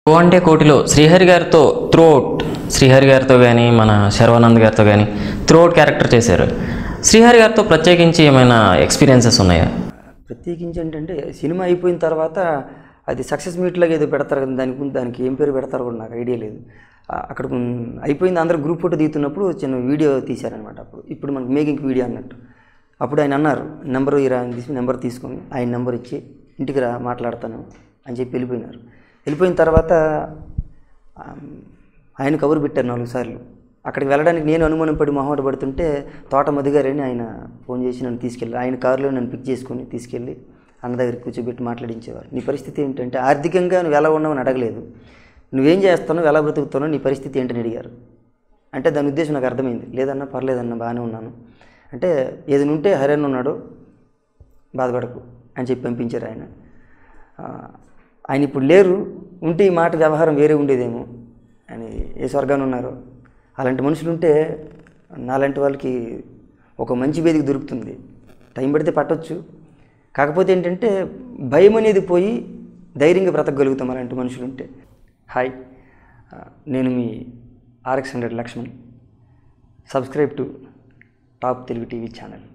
ఓ అంటే కోటిలో శ్రీహరి గారితో త్రోట్ శ్రీహరి గారితో కానీ మన శర్వానంద్ గారితో కానీ త్రోట్ క్యారెక్టర్ చేశారు శ్రీహరి గారితో ప్రత్యేకించి ఏమైనా ఎక్స్పీరియన్సెస్ ఉన్నాయా ప్రత్యేకించి ఏంటంటే సినిమా అయిపోయిన తర్వాత అది సక్సెస్ మీట్లాగా ఏదో పెడతారు కదా దానికి ముందు దానికి ఏం పేరు పెడతారో కూడా నాకు ఐడియా లేదు ఆ, అక్కడ ఉమ్, అయిపోయింది అందరూ గ్రూప్ ఫోటో దిగుతున్నప్పుడు చిన్న వీడియో తీశారనమాట అప్పుడు ఇప్పుడు మనకు మేకింగ్ వీడియో అన్నట్టు అప్పుడు ఆయన అన్నారు నెంబర్ ఇరా అని తీసి నెంబర్ తీసుకొని ఆయన నెంబర్ ఇచ్చి ఇంటికి రా మాట్లాడతాను అని చెప్పి వెళ్ళిపోయినారు వెళ్ళిపోయిన తర్వాత ఆ, ఆయన కబురు పెట్టారు నాలుగు సార్లు అక్కడికి వెళ్ళడానికి నేను అనుమానం పడి మొహమాట పడుతుంటే తోట మధుగారని ఆయన ఫోన్ చేసి నన్ను తీసుకెళ్ళి ఆయన కారులో నన్ను పిక్ చేసుకొని తీసుకెళ్ళి అన్న దగ్గరికి కూర్చోబెట్టి మాట్లాడించేవారు నీ పరిస్థితి ఏంటంటే ఆర్థికంగా నువ్వు ఎలా ఉన్నావని అడగలేదు నువ్వేం చేస్తానో ఎలా బ్రతుకుతానో నీ పరిస్థితి ఏంటని అడిగారు అంటే దాని ఉద్దేశం నాకు అర్థమైంది లేదన్నా పర్లేదన్నా బాగానే ఉన్నాను అంటే ఏదైనా ఉంటే హరేన్ ఉన్నాడు బాధపడకు అని చెప్పి పంపించారు ఆయన ఆ, ఆయన ఇప్పుడు లేరు ఉంటే ఈ మాట వ్యవహారం వేరే ఉండేదేమో అని ఏ స్వర్గాన్ని ఉన్నారు అలాంటి మనుషులు ఉంటే నాలాంటి వాళ్ళకి ఒక మంచి వేదిక దొరుకుతుంది టైం పడితే పట్టొచ్చు కాకపోతే ఏంటంటే భయం అనేది పోయి ధైర్యంగా బ్రతకగలుగుతాం అలాంటి మనుషులు ఉంటే హాయ్ ఆ, నేను మీ RX hundred Lakshman subscribe to top Telugu TV channel